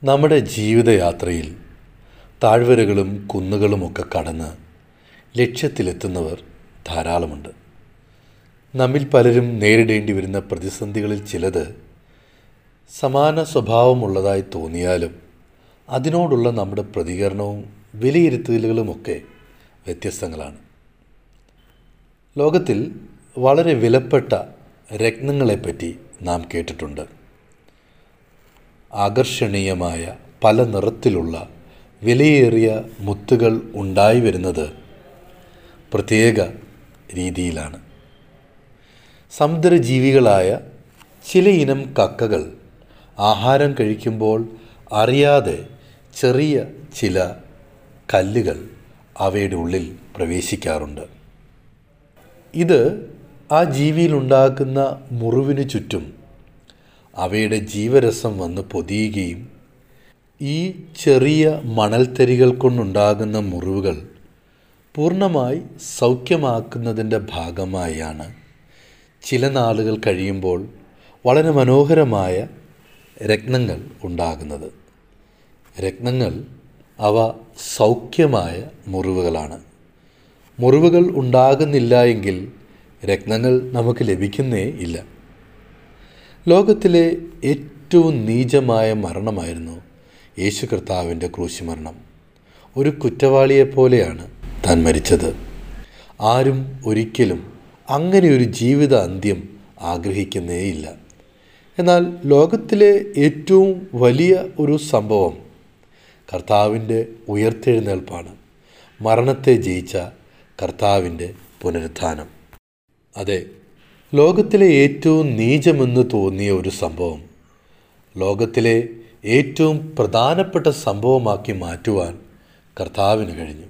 നമ്മുടെ ജീവിതയാത്രയിൽ താഴ്വരകളും കുന്നുകളുമൊക്കെ കടന്ന് ലക്ഷ്യത്തിലെത്തുന്നവർ ധാരാളമുണ്ട് നമ്മിൽ പലരും നേരിടേണ്ടി വരുന്ന പ്രതിസന്ധികളിൽ ചിലത് സമാന സ്വഭാവമുള്ളതായി തോന്നിയാലും അതിനോടുള്ള നമ്മുടെ പ്രതികരണവും വിലയിരുത്തലുകളുമൊക്കെ വ്യത്യസ്തങ്ങളാണ് ലോകത്തിൽ വളരെ വിലപ്പെട്ട രത്നങ്ങളെപ്പറ്റി നാം കേട്ടിട്ടുണ്ട് ആകർഷണീയമായ പല നിറത്തിലുള്ള വിലയേറിയ മുത്തുകൾ ഉണ്ടായി വരുന്നത് പ്രത്യേക രീതിയിലാണ് സമുദ്രജീവികളായ ചിലയിനം കക്കകൾ ആഹാരം കഴിക്കുമ്പോൾ അറിയാതെ ചെറിയ ചില കല്ലുകൾ അവയുടെ ഉള്ളിൽ പ്രവേശിക്കാറുണ്ട് ഇത് ആ ജീവിയിലുണ്ടാക്കുന്ന മുറിവിന് ചുറ്റും അവയുടെ ജീവരസം വന്ന് പൊതിയുകയും ഈ ചെറിയ മണൽത്തരികൾ കൊണ്ടുണ്ടാകുന്ന മുറിവുകൾ പൂർണ്ണമായി സൗഖ്യമാക്കുന്നതിൻ്റെ ഭാഗമായാണ് ചില നാളുകൾ കഴിയുമ്പോൾ വളരെ മനോഹരമായ രത്നങ്ങൾ ഉണ്ടാകുന്നത് രത്നങ്ങൾ അവ സൗഖ്യമായ മുറിവുകളാണ് മുറിവുകൾ ഉണ്ടാകുന്നില്ല എങ്കിൽ രത്നങ്ങൾ നമുക്ക് ലഭിക്കുന്നേ ഇല്ല ലോകത്തിലെ ഏറ്റവും നീചമായ മരണമായിരുന്നു യേശു കർത്താവിൻ്റെ ക്രൂശി മരണം ഒരു കുറ്റവാളിയെപ്പോലെയാണ് താൻ മരിച്ചത് ആരും ഒരിക്കലും അങ്ങനെ ഒരു ജീവിത അന്ത്യം ആഗ്രഹിക്കുന്നേയില്ല എന്നാൽ ലോകത്തിലെ ഏറ്റവും വലിയ ഒരു സംഭവം കർത്താവിൻ്റെ ഉയർത്തെഴുന്നേൽപ്പാണ് മരണത്തെ ജയിച്ച കർത്താവിൻ്റെ പുനരുത്ഥാനം അതെ ലോകത്തിലെ ഏറ്റവും നീചമെന്ന് തോന്നിയ ഒരു സംഭവം ലോകത്തിലെ ഏറ്റവും പ്രധാനപ്പെട്ട സംഭവമാക്കി മാറ്റുവാൻ കർത്താവിന് കഴിഞ്ഞു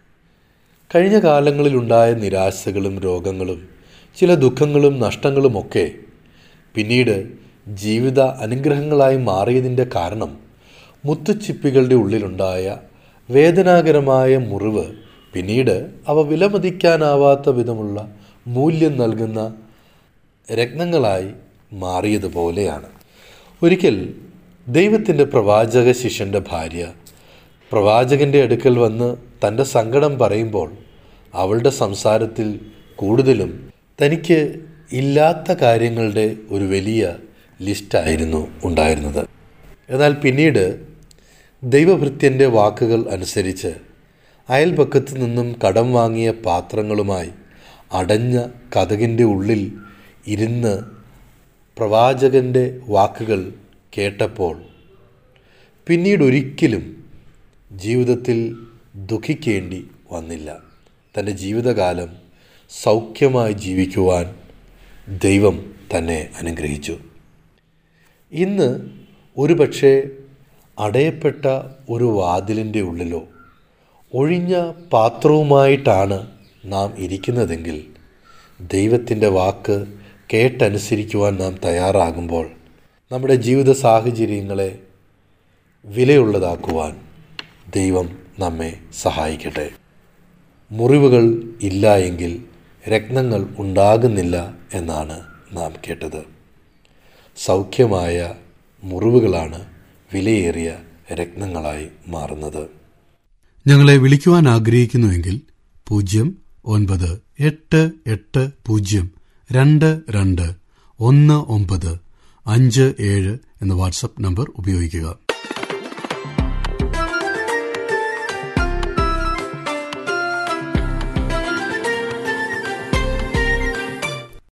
കഴിഞ്ഞ കാലങ്ങളിലുണ്ടായ നിരാശകളും രോഗങ്ങളും ചില ദുഃഖങ്ങളും നഷ്ടങ്ങളുമൊക്കെ പിന്നീട് ജീവിത അനുഗ്രഹങ്ങളായി മാറിയതിൻ്റെ കാരണം മുത്തുച്ചിപ്പികളുടെ ഉള്ളിലുണ്ടായ വേദനാകരമായ മുറിവ് പിന്നീട് അവ വിലമതിക്കാനാവാത്ത വിധമുള്ള മൂല്യം നൽകുന്ന രത്നങ്ങളായി മാറിയതുപോലെയാണ് ഒരിക്കൽ ദൈവത്തിൻ്റെ പ്രവാചക ശിഷ്യൻ്റെ ഭാര്യ പ്രവാചകൻ്റെ അടുക്കൽ വന്ന് തൻ്റെ സങ്കടം പറയുമ്പോൾ അവളുടെ സംസാരത്തിൽ കൂടുതലും തനിക്ക് ഇല്ലാത്ത കാര്യങ്ങളുടെ ഒരു വലിയ ലിസ്റ്റായിരുന്നു ഉണ്ടായിരുന്നത് എന്നാൽ പിന്നീട് ദൈവഭൃത്യൻ്റെ വാക്കുകൾ അനുസരിച്ച് അയൽപക്കത്ത് നിന്നും കടം വാങ്ങിയ പാത്രങ്ങളുമായി അടഞ്ഞ കഥകിൻ്റെ ഉള്ളിൽ ഇരുന്ന് പ്രവാചകൻ്റെ വാക്കുകൾ കേട്ടപ്പോൾ പിന്നീട് ഒരിക്കലും ജീവിതത്തിൽ ദുഃഖിക്കേണ്ടി വന്നില്ല തൻ്റെ ജീവിതകാലം സൗഖ്യമായി ജീവിക്കുവാൻ ദൈവം തന്നെ അനുഗ്രഹിച്ചു ഇന്ന് ഒരുപക്ഷെ അടയപ്പെട്ട ഒരു വാതിലിൻ്റെ ഉള്ളിലോ ഒഴിഞ്ഞ പാത്രവുമായിട്ടാണ് നാം ഇരിക്കുന്നതെങ്കിൽ ദൈവത്തിൻ്റെ വാക്ക് കേട്ടനുസരിക്കുവാൻ നാം തയ്യാറാകുമ്പോൾ നമ്മുടെ ജീവിത സാഹചര്യങ്ങളെ വിലയുള്ളതാക്കുവാൻ ദൈവം നമ്മെ സഹായിക്കട്ടെ മുറിവുകൾ ഇല്ല എങ്കിൽ രത്നങ്ങൾ ഉണ്ടാകുന്നില്ല എന്നാണ് നാം കേട്ടത് സൗഖ്യമായ മുറിവുകളാണ് വിലയേറിയ രത്നങ്ങളായി മാറുന്നത് ഞങ്ങളെ വിളിക്കുവാൻ ആഗ്രഹിക്കുന്നുവെങ്കിൽ പൂജ്യം ഒൻപത് എട്ട് എട്ട് പൂജ്യം രണ്ട് രണ്ട് ഒന്ന് ഒമ്പത് അഞ്ച് ഏഴ് എന്ന വാട്സപ്പ് നമ്പർ ഉപയോഗിക്കുക